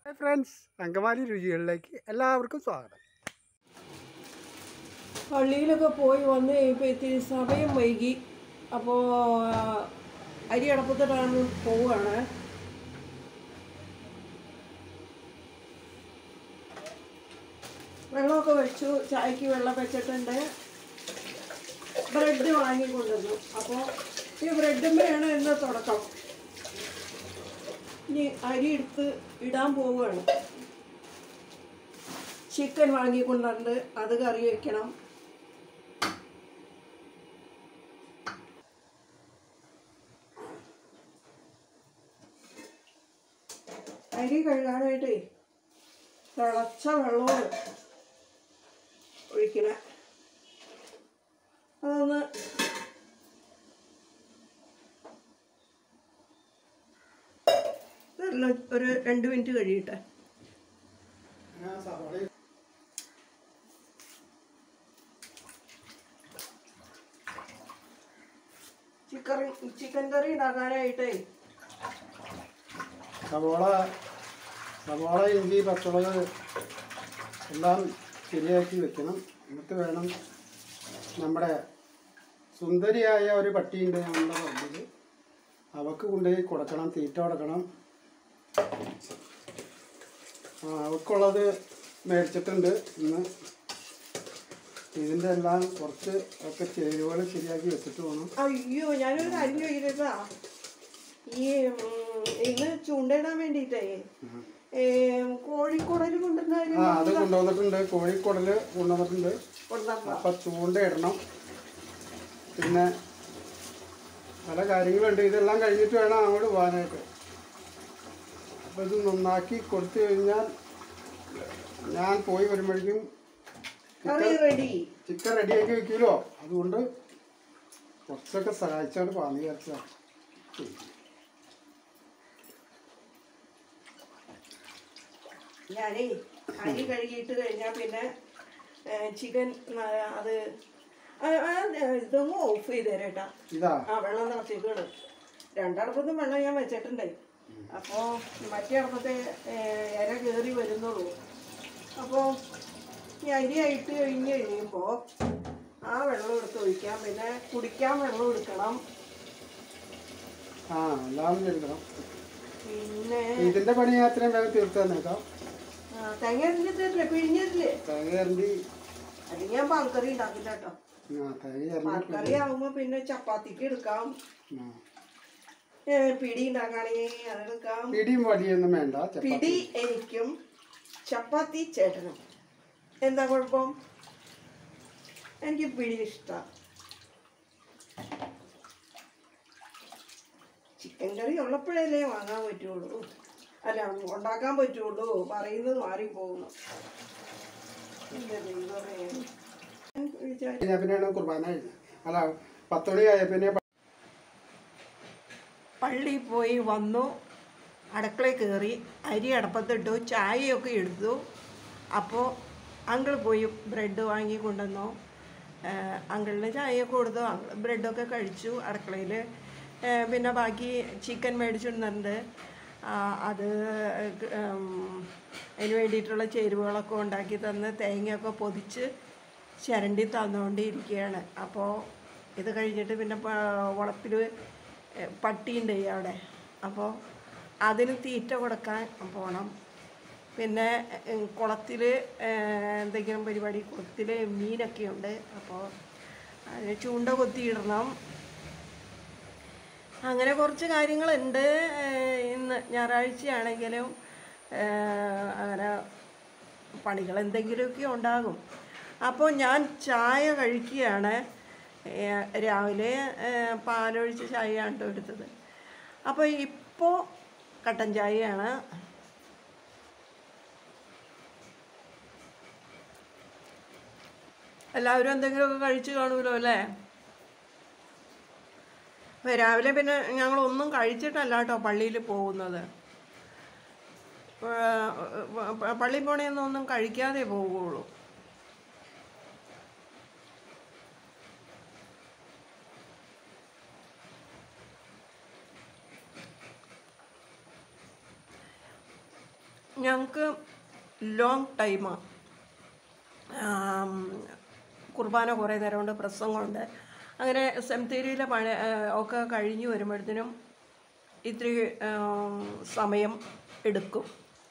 Hi friends Angamaly രുചികളിലേക്ക് എല്ലാവർക്കും സ്വാഗതം പള്ളിയിലൊക്കെ പോയി വന്ന് കഴിയുമ്പോൾ ഇത്തിരി സമയം വൈകി അപ്പോൾ അരി അടപ്പത്തിട്ടാണ് പോവുകയാണ് വെള്ളമൊക്കെ വെച്ചു ചായക്ക് വെള്ളം വെച്ചിട്ടുണ്ട് ബ്രെഡ് വാങ്ങിക്കൊണ്ടുവന്നു അപ്പോൾ ഈ ബ്രെഡിൻ്റെയാണ് ഇന്ന് തുടക്കം ഇനി അരി എടുത്ത് ഇടാൻ പോവുകയാണ് ചിക്കൻ വാങ്ങിക്കൊണ്ടുണ്ട് അത് കറി വെക്കണം അരി കഴുകാനായിട്ടേ തിളച്ച വെള്ളവും ഒഴിക്കണേ അതൊന്ന് നല്ല ഒരു രണ്ട് മിനിറ്റ് കഴിയട്ടെ ചിക്കൻ ചിക്കൻ കറി ഉണ്ടാക്കാനായിട്ടേ സവോള സവോള ഇഞ്ചി പച്ചമുളക് എല്ലാം ശരിയാക്കി വെക്കണം എന്നിട്ട് വേണം നമ്മുടെ സുന്ദരിയായ ഒരു പട്ടിയുണ്ട് നമ്മുടെ പറമ്പിൽ അവക്ക് കൊണ്ടുപോയി കൊടുക്കണം തീറ്റ കൊടുക്കണം ആ, അവക്കുള്ളത് മേടിച്ചിട്ടുണ്ട് ഇന്ന് ഇതിൻ്റെ എല്ലാം കുറച്ച് ഒക്കെ ചേരുവകൾ ശരിയാക്കി വെച്ചിട്ട് വേണം അയ്യോ ഞാനൊരു കാര്യം ചോദിക്കട്ടാ ഈ ഉം, ഇന്ന് ചൂണ്ടയിടാൻ വേണ്ടിട്ടേ കോഴിക്കുടല് കൊണ്ടുവന്ന ആ അത് കൊണ്ടുവന്നിട്ടുണ്ട് കോഴിക്കുടല് കൊണ്ടുവന്നിട്ടുണ്ട് കൊണ്ടുവന്ന അപ്പൊ ചൂണ്ട ഇടണം പിന്നെ പല കാര്യങ്ങളുണ്ട് ഇതെല്ലാം കഴിഞ്ഞിട്ട് വേണം അങ്ങോട്ട് പോകാനായിട്ട് അപ്പൊ ഇത് നന്നാക്കി കൊടുത്തു കഴിഞ്ഞാൽ ഞാൻ പോയി വരുമ്പോഴേക്കും കറി റെഡി ചിക്കൻ റെഡിയാക്കി വെക്കുമല്ലോ അതുകൊണ്ട് കുറച്ചൊക്കെ സഹായിച്ചാണ് പാന്ന് വിചാരിച്ചതാണ് ഞാനേ അരി കഴുകിയിട്ട് കഴിഞ്ഞാൽ പിന്നെ ചിക്കൻ അത് ആ, ആ, ഇതൊന്ന് ഓഫ് ചെയ്ത് തരേട്ടാ ഇതാ ആ വെള്ളം തിളച്ചേക്കാണ് രണ്ടടപ്പത്തും വെള്ളം ഞാൻ വെച്ചിട്ടുണ്ടേ അപ്പോൾ മറ്റേ അടുപ്പത്തെ ഇര കയറി വരുന്നുള്ളൂ അപ്പോൾ ഈ അരി ആയിട്ട് കഴിഞ്ഞ് കഴിയുമ്പോൾ ആ വെള്ളം എടുത്ത് ഒഴിക്കാം പിന്നെ കുടിക്കാൻ വെള്ളം എടുക്കണം ആ എല്ലാം എഴുതണം പിന്നെ ഇതിന്റെ പണി അത്രയും വേഗം തീർത്തു തന്നേക്കാം ആ, തേങ്ങ അരിഞ്ഞിട്ടില്ലേ പിഴിഞ്ഞിട്ടില്ലേ തേങ്ങ ചരണ്ടി അല്ലെങ്കിൽ ഞാൻ പാൽക്കറി ഉണ്ടാക്കില്ല കേട്ടോ ആ തേങ്ങ ചരണ്ടി പാൽക്കറി ആകുമ്പോൾ പിന്നെ ചപ്പാത്തിക്ക് എടുക്കാം ആ ഏ, പിടി ഉണ്ടാക്കുകയാണെങ്കിൽ അതെടുക്കാം പിടിയും വടിയൊന്നും വേണ്ട ചപ്പാത്തി പിടി എനിക്കും ചപ്പാത്തി ചേട്ടനും എന്താ കുഴപ്പം എനിക്ക് പിടി ഇഷ്ടമാണ് ചിക്കൻ കറി ഉള്ളപ്പോഴല്ലേ വാങ്ങാൻ പറ്റുള്ളൂ അല്ല ഉണ്ടാക്കാൻ പറ്റുള്ളൂ പറയുന്നത് മാറിപ്പോകുന്നു എൻ്റെ ദൈവമേ. ഞാൻ വിചാരിച്ചു കഴിഞ്ഞാൽ പിന്നെയാണ് കുർബാന കഴിഞ്ഞത് അല്ല പത്ത് മണി ആയ പിന്നെ പള്ളിയിൽ പോയി വന്നു അടുക്കളയിൽ കയറി അരി അടപ്പത്തിട്ടു ചായയൊക്കെ എടുത്തു അപ്പോൾ അങ്കിൾ പോയി ബ്രെഡ് വാങ്ങി കൊണ്ടുവന്നു അങ്കിളിന് ചായയൊക്കെ കൊടുത്തു അങ്കിൾ ബ്രെഡൊക്കെ കഴിച്ചു അടുക്കളയിൽ പിന്നെ ബാക്കി ചിക്കൻ മേടിച്ചിടുന്നുണ്ട് അത് ഉം, അതിന് വേണ്ടിയിട്ടുള്ള ചേരുവകളൊക്കെ ഉണ്ടാക്കി തന്ന് തേങ്ങയൊക്കെ പൊതിച്ച് ചിരണ്ടി തന്നുകൊണ്ടിരിക്കുകയാണ് അപ്പോൾ ഇത് കഴിഞ്ഞിട്ട് പിന്നെ വളപ്പിൽ പട്ടിയുണ്ട് അവിടെ അപ്പോൾ അതിന് തീറ്റ കൊടുക്കാൻ പോകണം പിന്നെ കുളത്തിൽ എന്തെങ്കിലും പരിപാടി കുളത്തിൽ മീനൊക്കെ ഉണ്ട് അപ്പോൾ അതിന് ചൂണ്ട കൊത്തിയിടണം അങ്ങനെ കുറച്ച് കാര്യങ്ങളുണ്ട് ഏഹ് ഇന്ന് ഞായറാഴ്ചയാണെങ്കിലും ഏഹ് അങ്ങനെ പണികൾ എന്തെങ്കിലുമൊക്കെ ഉണ്ടാകും അപ്പോൾ ഞാൻ ചായ കഴിക്കുകയാണ് ഏഹ് രാവിലെ ഏഹ് പാലൊഴിച്ച് ചായയാണ് കേട്ടോ എടുത്തത് അപ്പോൾ ഇപ്പോൾ കട്ടൻ ചായയാണ് എല്ലാവരും എന്തെങ്കിലുമൊക്കെ കഴിച്ച് കാണുമല്ലോ അല്ലേ അപ്പോൾ രാവിലെ പിന്നെ ഞങ്ങൾ ഒന്നും കഴിച്ചിട്ടല്ല കേട്ടോ പള്ളിയിൽ പോകുന്നത് പള്ളി പോണേന്ന് ഒന്നും കഴിക്കാതെ പോവുകയുള്ളൂ ഞങ്ങൾക്ക് ലോങ് ടൈമാണ് കുർബാന കുറേ നേരമുണ്ട് പ്രസംഗമുണ്ട് അങ്ങനെ സെമിത്തേരിയിലെ പണി ആ, ഒക്കെ കഴിഞ്ഞ് വരുമ്പോഴത്തേനും ഇത്തിരി ആം, സമയം എടുക്കും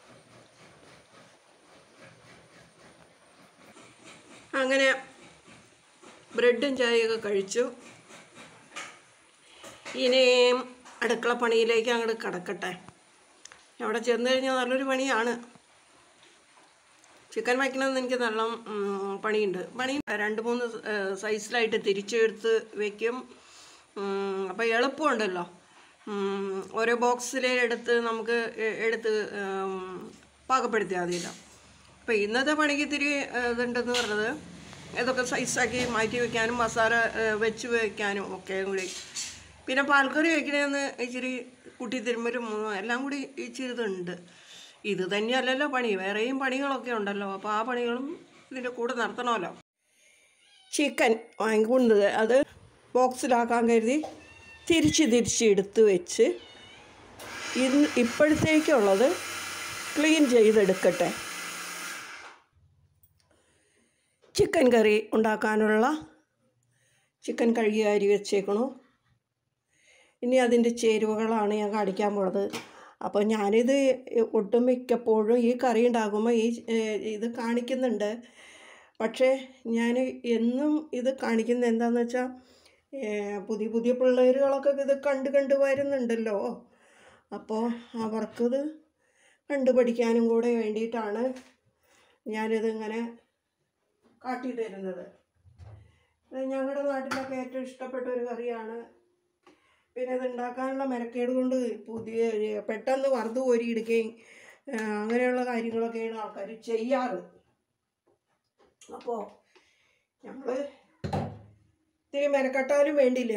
അങ്ങനെ ബ്രെഡും ചായയൊക്കെ കഴിച്ചു ഇനിയും അടുക്കള പണിയിലേക്ക് അങ്ങോട്ട് കിടക്കട്ടെ അവിടെ ചെന്ന് കഴിഞ്ഞാൽ നല്ലൊരു പണിയാണ് ചിക്കൻ വയ്ക്കണമെന്ന് എനിക്ക് നല്ല ഉം, പണിയുണ്ട് പണി രണ്ട് മൂന്ന് സ- ഏഹ് സൈസിലായിട്ട് തിരിച്ചെടുത്ത് വെക്കും അപ്പോൾ എളുപ്പമുണ്ടല്ലോ ഉം, ഓരോ ബോക്സിലെടുത്ത് നമുക്ക് എ- എടുത്ത് ഉം, പാകപ്പെടുത്തിയാൽ മതിയല്ലോ അപ്പോൾ ഇന്നത്തെ പണിക്ക് ഇത്തിരി ഏഹ്, ഇതുണ്ടെന്ന് പറഞ്ഞത് ഇതൊക്കെ സൈസാക്കി മാറ്റി വെക്കാനും മസാല ഏഹ്, വെച്ച് വെക്കാനും ഒക്കെ കൂടി പിന്നെ പാൽക്കറി വയ്ക്കണമെന്ന് ഇച്ചിരി കൂട്ടി തിരുമ്പലും എല്ലാം കൂടി ഇച്ചിരി ഇതുണ്ട് ഇത് തന്നെയല്ലല്ലോ പണി വേറെയും പണികളൊക്കെ ഉണ്ടല്ലോ അപ്പോൾ ആ പണികളും ഇതിൻ്റെ കൂടെ നടത്തണമല്ലോ ചിക്കൻ വാങ്ങിക്കൊണ്ടത് അത് ബോക്സിലാക്കാൻ കരുതി തിരിച്ച് തിരിച്ച് എടുത്ത് വെച്ച് ഇന്ന് ഇപ്പോഴത്തേക്കുള്ളത് ക്ലീൻ ചെയ്തെടുക്കട്ടെ ചിക്കൻ കറി ഉണ്ടാക്കാനുള്ള ചിക്കൻ കഴുകി അരി വെച്ചേക്കണു ഇനി അതിൻ്റെ ചേരുവകളാണ് ഞാൻ കാണിക്കാൻ പോണത് അപ്പോൾ ഞാനിത് ഒട്ടും മിക്കപ്പോഴും ഈ കറി ഉണ്ടാക്കുമ്പോൾ ഈ ഏഹ്, ഇത് കാണിക്കുന്നുണ്ട് പക്ഷേ ഞാൻ എന്നും ഇത് കാണിക്കുന്നത് എന്താണെന്ന് വെച്ചാൽ ഏഹ്, പുതിയ പുതിയ പിള്ളേരുകളൊക്കെ ഇത് കണ്ട് കണ്ട് വരുന്നുണ്ടല്ലോ അപ്പോൾ അവർക്കിത് കണ്ടുപഠിക്കാനും കൂടെ വേണ്ടിയിട്ടാണ് ഞാനിത് ഇങ്ങനെ കാട്ടി തരുന്നത് ഇത് ഞങ്ങളുടെ നാട്ടിലൊക്കെ ഏറ്റവും ഇഷ്ടപ്പെട്ട ഒരു കറിയാണ് പിന്നെ ഇത് ഉണ്ടാക്കാനുള്ള മെനക്കേട് കൊണ്ട് പുതിയ പെട്ടെന്ന് വറുത്ത് കോരിയെടുക്കുകയും ആ, അങ്ങനെയുള്ള കാര്യങ്ങളൊക്കെയാണ് ആൾക്കാർ ചെയ്യാറ് അപ്പോൾ ഞങ്ങൾ ഇത്തിരി മെനക്കെട്ടാലും വേണ്ടില്ല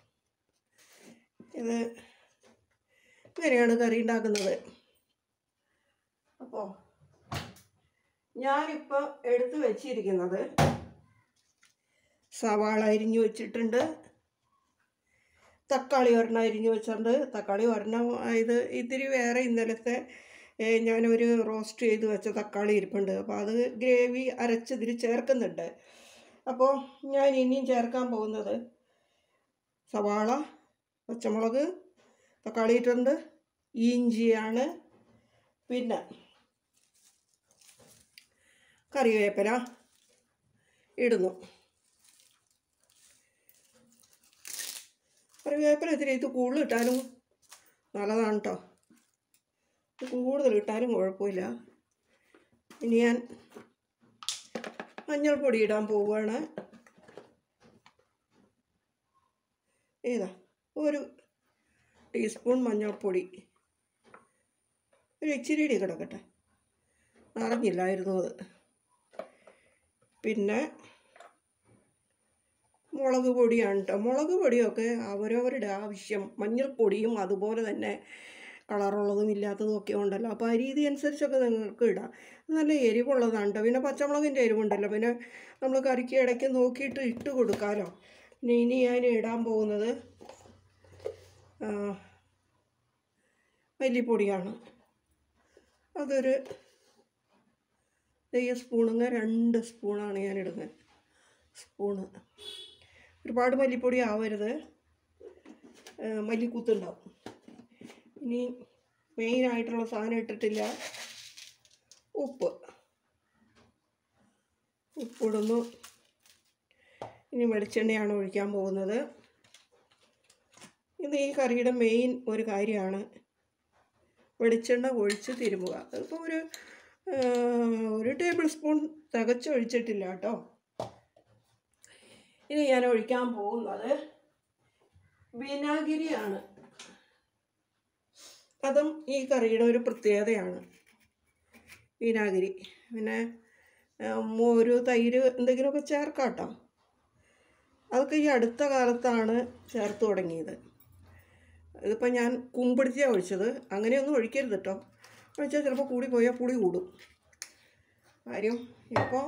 ഇത് ഇങ്ങനെയാണ് കറി ഉണ്ടാക്കുന്നത് അപ്പോൾ ഞാനിപ്പോൾ എടുത്തു വച്ചിരിക്കുന്നത് സവാള അരിഞ്ഞു വെച്ചിട്ടുണ്ട് തക്കാളി ഒരെണ്ണം അരിഞ്ഞു വെച്ചിട്ടുണ്ട് തക്കാളി ഒരെണ്ണം ഇത് ഇത്തിരി വേറെ ഇന്നലത്തെ ഏ, ഞാനൊരു റോസ്റ്റ് ചെയ്ത് വെച്ച തക്കാളി ഇരിപ്പുണ്ട് അപ്പോൾ അത് ഗ്രേവി അരച്ച് ഇതിൽ ചേർക്കുന്നുണ്ട് അപ്പോൾ ഞാൻ ഇനിയും ചേർക്കാൻ പോകുന്നത് സവാള പച്ചമുളക് തക്കാളി ഇട്ടിട്ടുണ്ട് ഇഞ്ചിയാണ് പിന്നെ കറിവേപ്പില ഇടുന്നു കറിവേപ്പില ഇത്തിരി ഇത് കൂടുതൽ ഇട്ടാലും നല്ലതാണ് കേട്ടോ ഇത് കൂടുതൽ ഇട്ടാലും കുഴപ്പമില്ല ഇനി ഞാൻ മഞ്ഞൾപ്പൊടി ഇടാൻ പോവുകയാണ് ഏതാ ഒരു ടീസ്പൂൺ മഞ്ഞൾപ്പൊടി ഒരു ഇച്ചിരി ഇടി കിടക്കട്ടെ അറിഞ്ഞില്ലായിരുന്നു അത് പിന്നെ മുളക് പൊടിയാണ് കേട്ടോ മുളക് പൊടിയൊക്കെ അവരവരുടെ ആവശ്യം മഞ്ഞൾപ്പൊടിയും അതുപോലെ തന്നെ കളറുള്ളതും ഇല്ലാത്തതും ഒക്കെ ഉണ്ടല്ലോ അപ്പോൾ ആ രീതി അനുസരിച്ചൊക്കെ നിങ്ങൾക്ക് ഇടാം ഇത് നല്ല എരിവുള്ളതാണ് കേട്ടോ പിന്നെ പച്ചമുളകിൻ്റെ എരിവുണ്ടല്ലോ പിന്നെ നമ്മൾ കറിക്ക് ഇടയ്ക്ക് നോക്കിയിട്ട് ഇട്ട് കൊടുക്കാമല്ലോ പിന്നെ ഇനി ഞാൻ ഇടാൻ പോകുന്നത് ആ, മല്ലിപ്പൊടിയാണ് അതൊരു ഈ സ്പൂണിങ്ങ രണ്ട് സ്പൂണാണ് ഞാൻ ഇടുന്നത് സ്പൂണ് ഒരുപാട് മല്ലിപ്പൊടി ആവരുത് ആ, മല്ലിക്കുത്തുണ്ടാവും ഇനി മെയിനായിട്ടുള്ള സാധനം ഇട്ടിട്ടില്ല ഉപ്പ് ഉപ്പിടുന്നു ഇനി വെളിച്ചെണ്ണയാണ് ഒഴിക്കാൻ പോകുന്നത് ഇത് ഈ കറിയുടെ മെയിൻ ഒരു കാര്യമാണ് വെളിച്ചെണ്ണ ഒഴിച്ച് തിരുമുക അതിപ്പോൾ ഒരു ആ, ഒരു ടേബിൾ സ്പൂൺ തികച്ചൊഴിച്ചിട്ടില്ല കേട്ടോ ഇനി ഞാൻ ഒഴിക്കാൻ പോകുന്നത് വിനാഗിരിയാണ് അതും ഈ കറിയുടെ ഒരു പ്രത്യേകതയാണ് വിനാഗിരി പിന്നെ ആ, മോര് തൈര് എന്തെങ്കിലുമൊക്കെ ചേർക്കാം കേട്ടോ അതൊക്കെ ഈ അടുത്ത കാലത്താണ് ചേർത്ത് തുടങ്ങിയത് ഇതിപ്പോൾ ഞാൻ കുമ്പിടിച്ചാണ് ഒഴിച്ചത് അങ്ങനെയൊന്നും ഒഴിക്കരുത് കേട്ടോ ഒഴിച്ചാൽ ചിലപ്പോൾ കൂടി പോയാൽ പുളി കൂടും കാര്യം ഇപ്പോൾ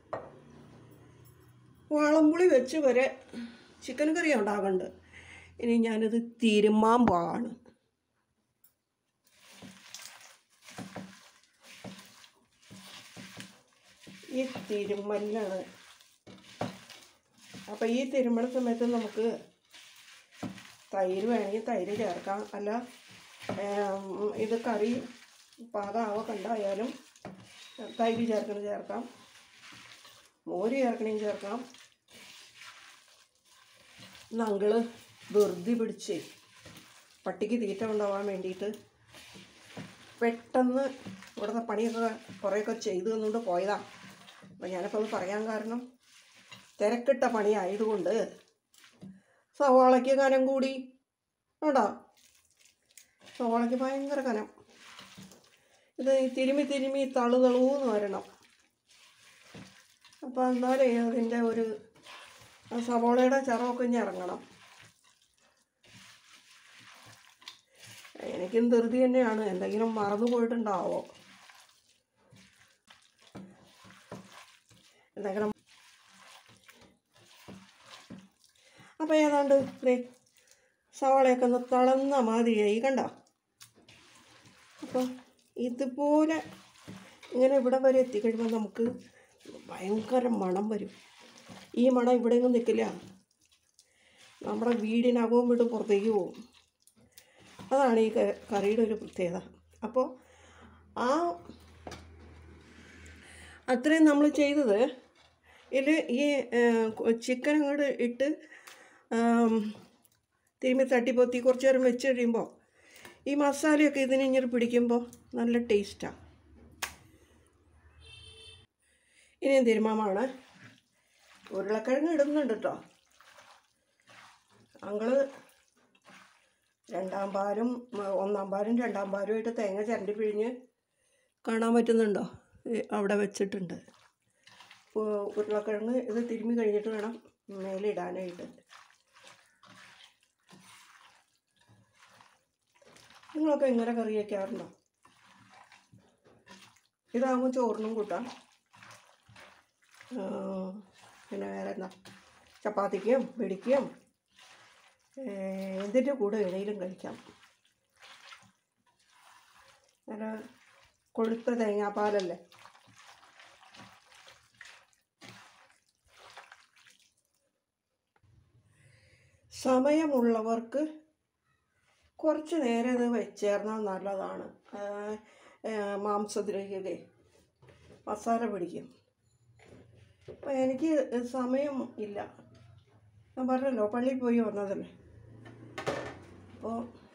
വാളംപുളി വെച്ച് വരെ ചിക്കൻ കറി ഉണ്ടാകുന്നുണ്ട് ഇനി ഞാനിത് തിരുമാൻ പോവാണ് ഈ തിരുമ്മലാണ് അപ്പോൾ ഈ തിരുമ്മണ സമയത്ത് നമുക്ക് തൈര് വേണമെങ്കിൽ തൈര് ചേർക്കാം അല്ല ഏം, ഇത് കറി പാകമാവോ കണ്ടായാലും തൈര് ചേർക്കണം ചേർക്കാം മോര് ചേർക്കണമെങ്കിൽ ചേർക്കാം ഇന്ന് അങ്കിള് ധൃതി പിടിച്ച് പട്ടിക്ക് തീറ്റ ഉണ്ടാവാൻ വേണ്ടിയിട്ട് പെട്ടെന്ന് ഇവിടുത്തെ പണിയൊക്കെ കുറേയൊക്കെ ചെയ്തു തന്നുകൊണ്ട് പോയതാണ് അപ്പം ഞാനിപ്പോൾ അത് പറയാൻ കാരണം തിരക്കിട്ട പണി ആയതുകൊണ്ട് സവാളയ്ക്ക് കനം കൂടി ഉണ്ടോ സവാളയ്ക്ക് ഭയങ്കര കനം ഇത് ഈ തിരുമി തിരുമി തളു തളൂന്ന് വരണം അപ്പോൾ എന്നാലേ അതിൻ്റെ ഒരു ആ സവാളയുടെ ചറമൊക്കെ ഇഞ്ഞ് ഇറങ്ങണം എനിക്കും ധൃതി തന്നെയാണ് എന്തെങ്കിലും മറന്നു പോയിട്ടുണ്ടാവോ എന്തെങ്കിലും അപ്പോൾ ഏതാണ്ട് ദേ സവാളയൊക്കെ ഒന്ന് തളർന്ന മാതിരിയായി കണ്ടോ അപ്പോൾ ഇതുപോലെ ഇങ്ങനെ ഇവിടെ വരെ എത്തിക്കഴിയുമ്പോൾ നമുക്ക് ഭയങ്കര മണം വരും ഈ മണം ഇവിടെ ഒന്നും നിൽക്കില്ല നമ്മുടെ വീടിനകവും വിട്ട് പുറത്തേക്ക് പോകും അതാണ് ഈ ക- കറിയുടെ ഒരു പ്രത്യേകത അപ്പോൾ ആ അത്രയും നമ്മൾ ചെയ്തത് ഇതിൽ ഈ ചിക്കൻ അങ്ങോട്ട് ഇട്ട് ആം, തിരുമ്മി തട്ടിപ്പൊത്തി കുറച്ച് നേരം വെച്ച് കഴിയുമ്പോൾ ഈ മസാലയൊക്കെ ഇതിന് ഇങ്ങനെ പിടിക്കുമ്പോൾ നല്ല ടേസ്റ്റാണ് ഇനിയും തിരുമാമാണ് ഉരുളക്കിഴങ്ങ് ഇടുന്നുണ്ട് കേട്ടോ അങ്ങള് രണ്ടാം പാലും മ- ഒന്നാം പാലും രണ്ടാം പാലും ആയിട്ട് തേങ്ങ ചിരണ്ടി പിഴിഞ്ഞ് കാണാൻ പറ്റുന്നുണ്ടോ ഈ അവിടെ വെച്ചിട്ടുണ്ട് അപ്പോൾ ഉരുളക്കിഴങ്ങ് ഇത് തിരുമ്മി കഴിഞ്ഞിട്ട് വേണം മേലെ ഇടാനായിട്ട് നിങ്ങളൊക്കെ ഇങ്ങനെ കറി വയ്ക്കാറുണ്ടോ ഇതാകുമ്പോൾ ചോറിനും കൂട്ടാം ആ, പിന്നെ വേറെ എന്താ ചപ്പാത്തിക്കും പിടിക്കും എന്തിൻ്റെ കൂടെ വേണേലും കഴിക്കാം നല്ല കൊഴുത്ത തേങ്ങാപ്പാലല്ലേ സമയമുള്ളവർക്ക് കുറച്ച് നേരം ഇത് വെച്ചേർന്നാൽ നല്ലതാണ് ആ, ആ, മാംസത്തിലേക്കൊക്കെ മസാല പിടിക്കും അപ്പോൾ എനിക്ക് സമയം ഇല്ല ഞാൻ പറഞ്ഞല്ലോ പള്ളിയിൽ പോയി വന്നതല്ലേ അപ്പോൾ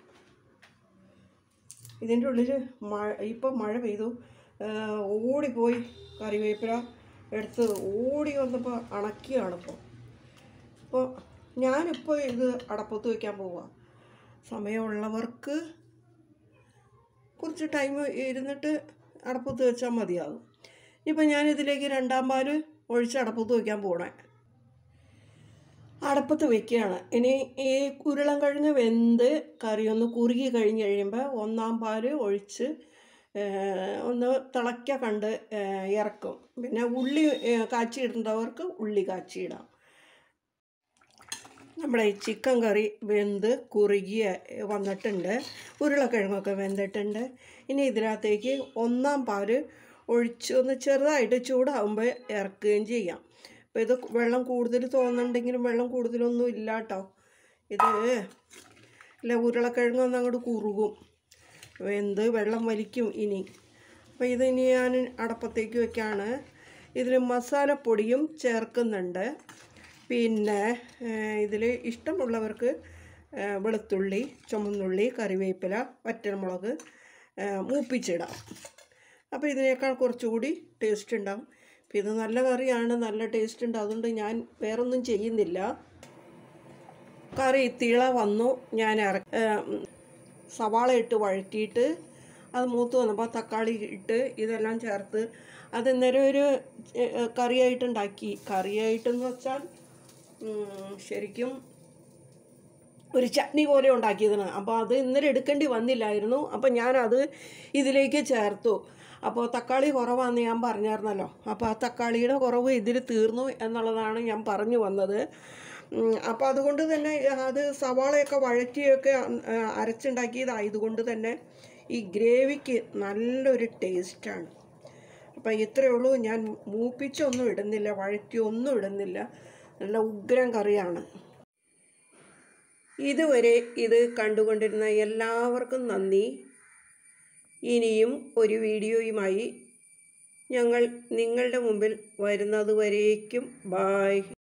ഇതിൻ്റെ ഉള്ളിൽ മഴ ഇപ്പം മഴ പെയ്തു ആ, ഓടിപ്പോയി കറിവേപ്പില എടുത്ത് ഓടി വന്നപ്പോൾ അണക്കിയാണ് ഇപ്പോൾ അപ്പോൾ ഞാനിപ്പോൾ ഇത് അടപ്പത്ത് വയ്ക്കാൻ പോവാം സമയമുള്ളവർക്ക് കുറച്ച് ടൈം ഇരുന്നിട്ട് അടപ്പത്ത് വെച്ചാൽ മതിയാകും ഇപ്പം ഞാനിതിലേക്ക് രണ്ടാം പാല് ഒഴിച്ച് അടപ്പത്ത് വയ്ക്കാൻ പോകണേ അടപ്പത്ത് വെക്കുകയാണ് ഇനി ഈ ഉരുളൻ കഴിഞ്ഞ് വെന്ത് കറി ഒന്ന് കുറുകി കഴിഞ്ഞ് കഴിയുമ്പോൾ ഒന്നാം പാല് ഒഴിച്ച് ഏഹ്, ഒന്ന് തിളയ്ക്ക കണ്ട് ഏഹ്, ഇറക്കും പിന്നെ ഉള്ളി ഏഹ്, കാച്ചിയിടേണ്ടവർക്ക് ഉള്ളി കാച്ചിയിടാം നമ്മുടെ ഈ ചിക്കൻ കറി വെന്ത് കുറുകിയ വന്നിട്ടുണ്ട് ഉരുളക്കിഴങ്ങൊക്കെ വെന്തിട്ടുണ്ട് ഇനി ഇതിനകത്തേക്ക് ഒന്നാം പാല് ഒഴിച്ച് ഒന്ന് ചെറുതായിട്ട് ചൂടാകുമ്പോൾ ഇറക്കുകയും ചെയ്യാം അപ്പോൾ ഇത് വെള്ളം കൂടുതൽ തോന്നുന്നുണ്ടെങ്കിലും വെള്ളം കൂടുതലൊന്നും ഇല്ല കേട്ടോ ഇത് ഇല്ല ഉരുളക്കിഴങ്ങ് ഒന്ന് അങ്ങോട്ട് കുറുകും വെന്ത് വെള്ളം വലിക്കും ഇനി അപ്പോൾ ഇത് ഇനി ഞാൻ അടപ്പത്തേക്ക് വെക്കാണ് ഇതിൽ മസാലപ്പൊടിയും ചേർക്കുന്നുണ്ട് പിന്നെ ഇതിൽ ഇഷ്ടമുള്ളവർക്ക് ഏ, വെളുത്തുള്ളി ചുമന്നുള്ളി കറിവേപ്പില വറ്റൽമുളക് ഏ, മൂപ്പിച്ചിടാം അപ്പോൾ ഇതിനേക്കാൾ കുറച്ചുകൂടി ടേസ്റ്റ് ഉണ്ടാവും അപ്പോൾ ഇത് നല്ല കറിയാണ് നല്ല ടേസ്റ്റ് ഉണ്ട് അതുകൊണ്ട് ഞാൻ വേറൊന്നും ചെയ്യുന്നില്ല കറി തിള വന്നു ഞാൻ ഇറ ഏ, സവാള ഇട്ട് വഴറ്റിയിട്ട് അത് മൂത്ത് വന്നപ്പോൾ തക്കാളി ഇട്ട് ഇതെല്ലാം ചേർത്ത് അത് ഇന്നേരം ഒരു ഏ, ഏ, കറിയായിട്ടുണ്ടാക്കി കറിയായിട്ടെന്ന് വെച്ചാൽ ഉം, ശരിക്കും ഒരു ചട്നി പോലെ ഉണ്ടാക്കിയതാണ് അപ്പോൾ അത് ഇന്നലെ എടുക്കേണ്ടി വന്നില്ലായിരുന്നു അപ്പോൾ ഞാനത് ഇതിലേക്ക് ചേർത്തു അപ്പോൾ തക്കാളി കുറവാന്ന് ഞാൻ പറഞ്ഞായിരുന്നല്ലോ അപ്പോൾ ആ തക്കാളിയുടെ കുറവ് ഇതിൽ തീർന്നു എന്നുള്ളതാണ് ഞാൻ പറഞ്ഞു വന്നത് ഉം, അപ്പോൾ അതുകൊണ്ട് തന്നെ അത് സവാളയൊക്കെ വഴറ്റിയൊക്കെ ആ, അരച്ചുണ്ടാക്കിയതായതുകൊണ്ട് തന്നെ ഈ ഗ്രേവിക്ക് നല്ലൊരു ടേസ്റ്റാണ് അപ്പം ഇത്രയേ ഉള്ളൂ ഞാൻ മൂപ്പിച്ചൊന്നും ഇടുന്നില്ല വഴറ്റിയൊന്നും ഇടുന്നില്ല നല്ല ഉഗ്രം കറിയാണ് ഇതുവരെ ഇത് കണ്ടുകൊണ്ടിരുന്ന എല്ലാവർക്കും നന്ദി ഇനിയും ഒരു വീഡിയോയുമായി ഞങ്ങൾ നിങ്ങളുടെ മുമ്പിൽ വരുന്നതുവരേക്കും ബായ്